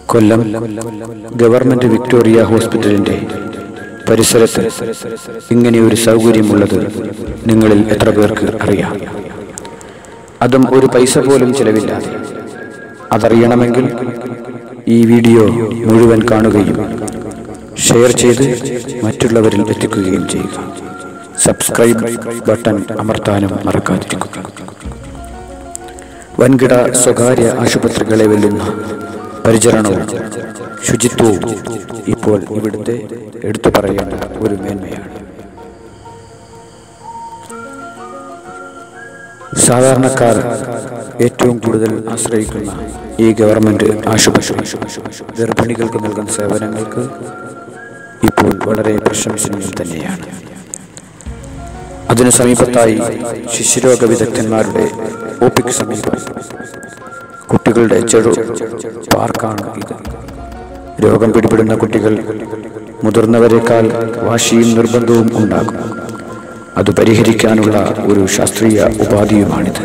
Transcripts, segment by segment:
കൊല്ലം government Victoria ഹോസ്പിറ്റലിന്റെ പരിസരത്ത് ഇങ്ങനെയൊരു സൗകര്യമുള്ളത് നിങ്ങളിൽ എത്ര പേർക്ക് അറിയാം അതും ഒരു പൈസ പോലും ചെലവില്ലാതെ അതറിയണമെങ്കിൽ ഈ വീഡിയോ മുഴുവൻ കാണുകയും ഷെയർ ചെയ്ത് മറ്റുള്ളവരിൽ എത്തിക്കുകയും ചെയ്യുക സബ്സ്ക്രൈബ് ബട്ടൺ അമർത്താനും മറക്കാതിരിക്കുക വൻകിട സ്വകാര്യ ആശുപത്രികളെ വെല്ലുന്ന പരിചരണവും ശുചിത്വവും ഇപ്പോൾ ഇവിടുത്തെ എടുത്തു പറയേണ്ട ഒരു മേന്മയാണ് സാധാരണക്കാർ ഏറ്റവും കൂടുതൽ ആശ്രയിക്കുന്ന ഈ ഗവൺമെന്റ് ആശുപത്രി ഗർഭിണികൾക്ക് നൽകുന്ന സേവനങ്ങൾക്ക് ഇപ്പോൾ വളരെ പ്രശംസനീയം തന്നെയാണ് അതിനു സമീപത്തായി ശിശുരോഗ വിദഗ്ധന്മാരുടെ ഒപിക്ക് സമീപം കുട്ടികളുടെ ചെറു പാർക്കാണ് ഇത് രോഗം പിടിപെടുന്ന കുട്ടികൾ മുതിർന്നവരെക്കാൾ വാശിയും നിർബന്ധവും ഉണ്ടാകും അത് പരിഹരിക്കാനുള്ള ഒരു ശാസ്ത്രീയ ഉപാധിയുമാണിത്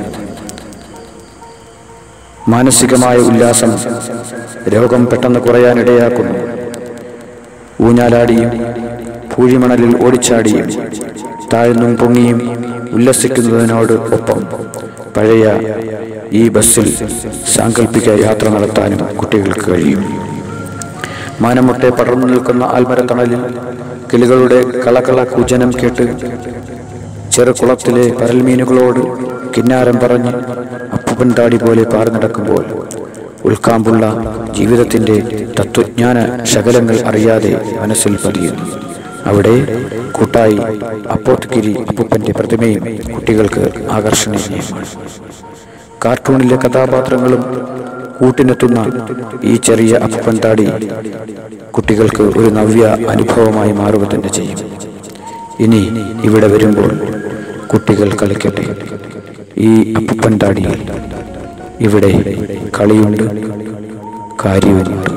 മാനസികമായ ഉല്ലാസം രോഗം പെട്ടെന്ന് കുറയാനിടയാക്കുന്നു ഊഞ്ഞാലാടിയും പൂഴിമണലിൽ ഓടിച്ചാടിയും താഴ്ന്നും പൊങ്ങിയും ഉല്ലസിക്കുന്നതിനോട് ഒപ്പം പഴയ ഈ ബസ്സിൽ സാങ്കല്പിക യാത്ര നടത്താനും കുട്ടികൾക്ക് കഴിയും മാനമുട്ടെ പടർന്നു നിൽക്കുന്ന ആൽമരത്തണലിൽ കിളികളുടെ കളകള കുജനം കേട്ട് ചെറുകുളത്തിലെ പരൽമീനുകളോട് കിന്നാരം പറഞ്ഞ് അപ്പുപൻ താടി പോലെ പാറി നടക്കുമ്പോൾ ഉൾക്കാമ്പുള്ള ജീവിതത്തിന്റെ തത്വജ്ഞാന ശകലങ്ങൾ അറിയാതെ മനസ്സിൽ പതിയുന്നു അവിടെ കൂട്ടായി അപ്പോത്തുകിരി അപ്പുപ്പന്റെ പ്രതിമയും കുട്ടികൾക്ക് ആകർഷണീയമാണ് കാർട്ടൂണിലെ കഥാപാത്രങ്ങളും കൂട്ടിനെത്തുന്ന ഈ ചെറിയ അപ്പൻ താടി കുട്ടികൾക്ക് ഒരു നവ്യ അനുഭവമായി മാറുക തന്നെ ചെയ്യും ഇനി ഇവിടെ വരുമ്പോൾ കുട്ടികൾ കളിക്കട്ടെ ഈ അപ്പൻ താടിയിൽ ഇവിടെ കളിയുണ്ട് കാര്യവുമുണ്ട്